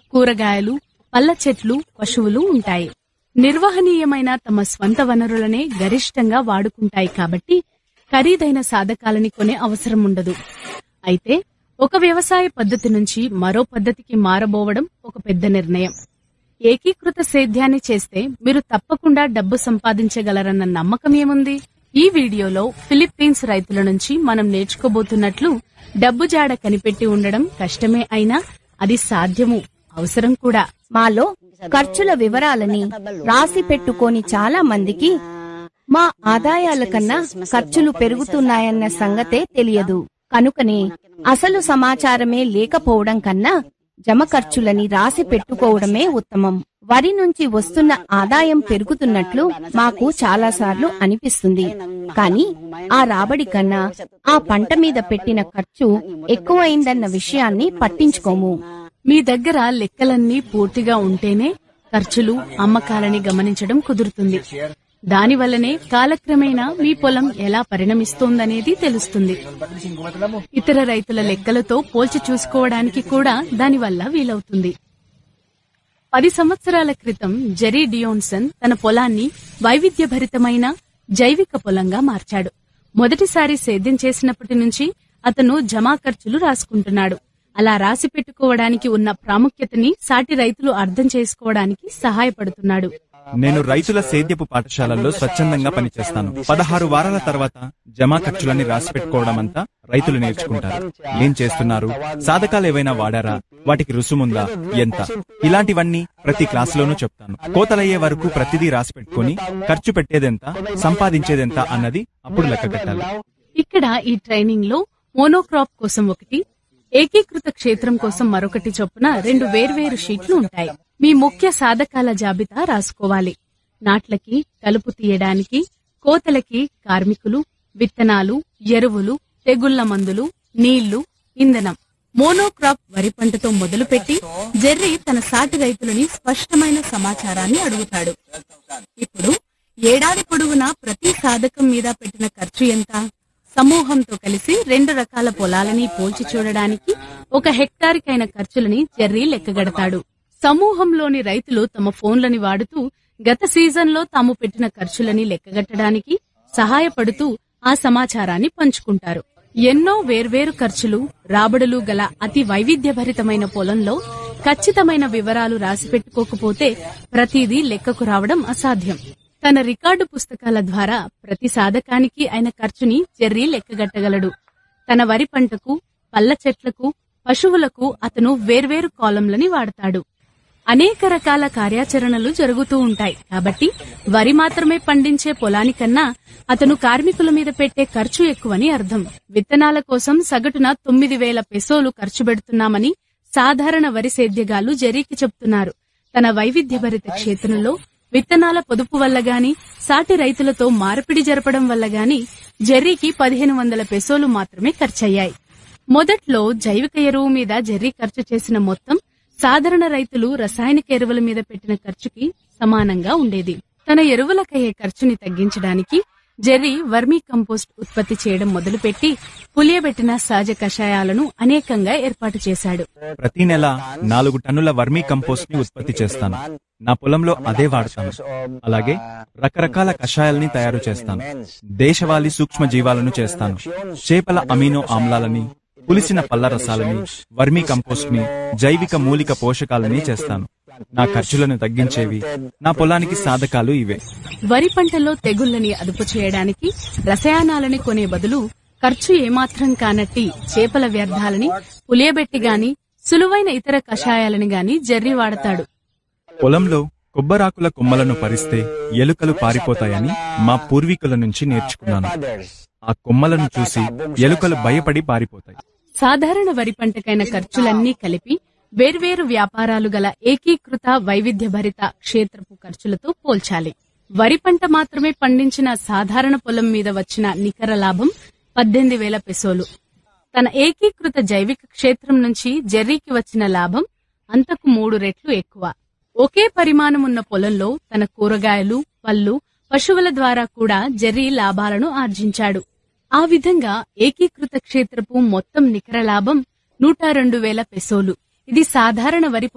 కూరగాయలు పళ్ళ చెట్లు పశువులు ఉంటాయి నిర్వహణీయమైన తమ స్వంత వనరులనే గరిష్టంగా వాడుకుంటాయి కాబట్టి ఖరీదైన సాధకాలని కొనే అవసరం ఉండదు అయితే ఒక వ్యవసాయ పద్ధతి నుంచి మరో పద్ధతికి మారబోవడం ఒక పెద్ద నిర్ణయం ఏకీకృత సేద్యాన్ని చేస్తే మీరు తప్పకుండా డబ్బు సంపాదించగలరన్న నమ్మకం ఏముంది ఈ వీడియోలో ఫిలిప్పీన్స్ రైతుల నుంచి మనం నేర్చుకోబోతున్నట్లు డబ్బు జాడ కనిపెట్టి ఉండడం కష్టమే అయినా అది సాధ్యము అవసరం కూడా మాలో ఖర్చుల వివరాలని రాసి పెట్టుకోని చాలా మందికి మా ఆదాయాల కన్నా ఖర్చులు పెరుగుతున్నాయన్న సంగతే తెలియదు కనుకనే అసలు సమాచారమే లేకపోవడం కన్నా జమ ఖర్చులని రాసి పెట్టుకోవడమే ఉత్తమం వరి నుంచి వస్తున్న ఆదాయం పెరుగుతున్నట్లు మాకు చాలాసార్లు అనిపిస్తుంది కానీ ఆ రాబడి కన్నా ఆ పంట మీద పెట్టిన ఖర్చు ఎక్కువైందన్న విషయాన్ని పట్టించుకోము మీ దగ్గర లెక్కలన్నీ పూర్తిగా ఉంటేనే ఖర్చులు అమ్మకాలని గమనించడం కుదురుతుంది దానివల్లనే కాలక్రమేణా మీ పొలం ఎలా పరిణమిస్తోందనేది తెలుస్తుంది ఇతర రైతుల లెక్కలతో పోల్చి చూసుకోవడానికి కూడా దానివల్ల వీలవుతుంది పది సంవత్సరాల క్రితం జెరీ డియోన్సన్ తన పొలాన్ని వైవిధ్యభరితమైన జైవిక పొలంగా మార్చాడు మొదటిసారి సేద్యం చేసినప్పటి నుంచి అతను జమా ఖర్చులు రాసుకుంటున్నాడు అలా రాసి పెట్టుకోవడానికి ఉన్న ప్రాముఖ్యతని సాటి రైతులు అర్థం చేసుకోవడానికి సహాయపడుతున్నాడు నేను రైతుల సేద్యపు పాఠశాలల్లో స్వచ్ఛందంగా పనిచేస్తాను పదహారు వారాల తర్వాత జమా ఖర్చులని రాసి పెట్టుకోవడం అంతా రైతులు నేర్చుకుంటారు ఏం చేస్తున్నారు సాధకాలు ఏవైనా వాడారా వాటికి రుసుముందా ఎంత ఇలాంటివన్నీ ప్రతి క్లాసులోనూ చెప్తాను కోతలయ్యే వరకు ప్రతిదీ రాసి పెట్టుకుని ఖర్చు పెట్టేదెంత సంపాదించేదెంత అన్నది అప్పుడు లెక్క కట్టాలి ఇక్కడ ఈ ట్రైనింగ్ లో మోనోక్రాప్ కోసం ఒకటి ఏకీకృత క్షేత్రం కోసం మరొకటి చొప్పున రెండు వేర్వేరు షీట్లు ఉంటాయి మీ ముఖ్య సాధకాల జాబితా రాసుకోవాలి నాట్లకి కలుపు తీయడానికి కోతలకి కార్మికులు విత్తనాలు ఎరువులు తెగుళ్ల మందులు నీళ్లు ఇంధనం మోనోక్రాప్ వరి పంటతో మొదలుపెట్టి జెర్రీ తన సాటి రైతులని స్పష్టమైన సమాచారాన్ని అడుగుతాడు ఇప్పుడు ఏడాది పొడవునా ప్రతి సాధకం మీద పెట్టిన ఖర్చు ఎంత సమూహంతో కలిసి రెండు రకాల పొలాలని పోల్చి చూడడానికి ఒక హెక్టార్కైన ఖర్చులని జెర్రీ లెక్కగడతాడు సమూహంలోని రైతులు తమ ఫోన్లని వాడుతూ గత సీజన్లో తాము పెట్టిన ఖర్చులని లెక్కగట్టడానికి సహాయపడుతూ ఆ సమాచారాన్ని పంచుకుంటారు ఎన్నో వేర్వేరు ఖర్చులు రాబడులు గల అతి వైవిధ్యభరితమైన పొలంలో ఖచ్చితమైన వివరాలు రాసిపెట్టుకోకపోతే ప్రతిదీ లెక్కకు రావడం అసాధ్యం తన రికార్డు పుస్తకాల ద్వారా ప్రతి సాధకానికి అయిన ఖర్చుని జెర్రీ లెక్కగట్టగలడు తన వరి పంటకు పళ్ళ చెట్లకు పశువులకు అతను వేర్వేరు కాలంలని వాడతాడు అనేక రకాల కార్యాచరణలు జరుగుతూ ఉంటాయి కాబట్టి వరి మాత్రమే పండించే పొలానికన్నా అతను కార్మికుల మీద పెట్టే ఖర్చు ఎక్కువని అర్థం విత్తనాల కోసం సగటున తొమ్మిది వేల పెసోలు ఖర్చు పెడుతున్నామని సాధారణ వరి సేద్యగాళ్లు జెరీకి చెప్తున్నారు తన వైవిధ్యభరిత క్షేత్రంలో విత్తనాల పొదుపు వల్ల గాని సాటి రైతులతో మార్పిడి జరపడం వల్ల గాని జెర్రీకి పదిహేను వందల పెసోలు మాత్రమే ఖర్చయ్యాయి మొదట్లో జైవిక ఎరువు మీద జెర్రీ ఖర్చు చేసిన మొత్తం సాధారణ రైతులు రసాయనిక ఎరువుల మీద పెట్టిన ఖర్చుకి సమానంగా ఉండేది తన ఎరువులకయ్యే ఖర్చుని తగ్గించడానికి జెర్రీ వర్మీ కంపోస్ట్ ఉత్పత్తి చేయడం మొదలుపెట్టి పులియబెట్టిన సహజ కషాయాలను అనేకంగా ఏర్పాటు చేశాడు ప్రతి నెల నాలుగు టన్నుల వర్మీ కంపోస్ట్ ని ఉత్పత్తి చేస్తాను నా పొలంలో అదే వాడతాను అలాగే రకరకాల కషాయాల్ని తయారు చేస్తాను దేశవాళీ సూక్ష్మ జీవాలను చేస్తాను చేపల అమీనో ఆమ్లాలని పులిసిన పళ్ళ రసాలని వర్మీ కంపోస్ట్ ని జైవిక మూలిక పోషకాలని చేస్తాను నా ఖర్చులను తగ్గించేవి నా పొలానికి సాధకాలు ఇవే వరి పంటలో తెగుళ్లని అదుపు చేయడానికి రసాయనాలని కొనే బదులు ఖర్చు ఏమాత్రం కానట్టి చేపల వ్యర్థాలని పులియబెట్టి గాని సులువైన ఇతర కషాయాలని గాని జెర్రీ వాడతాడు పొలంలో కొబ్బరాకుల కొమ్మలను పరిస్తే ఎలుకలు పారిపోతాయని మా పూర్వీకుల నుంచి నేర్చుకున్నాను ఆ కొమ్మలను చూసి ఎలుకలు భయపడి పారిపోతాయి సాధారణ వరి పంటకైన ఖర్చులన్నీ కలిపి వేర్వేరు వ్యాపారాలు గల ఏకీకృత వైవిధ్యభరిత క్షేత్రపు ఖర్చులతో పోల్చాలి వరి పంట మాత్రమే పండించిన సాధారణ పొలం మీద వచ్చిన నికర లాభం పద్దెనిమిది వేల పెసోలు తన ఏకీకృత జైవిక క్షేత్రం నుంచి జెర్రీకి వచ్చిన లాభం అంతకు మూడు రెట్లు ఎక్కువ ఒకే పరిమాణం ఉన్న పొలంలో తన కూరగాయలు పళ్ళు పశువుల ద్వారా కూడా జెర్రీ లాభాలను ఆర్జించాడు ఆ విధంగా ఏకీకృత క్షేత్రపు మొత్తం నికర లాభం నూట రెండు వేల పెసోలు ఇది సాధారణ వరి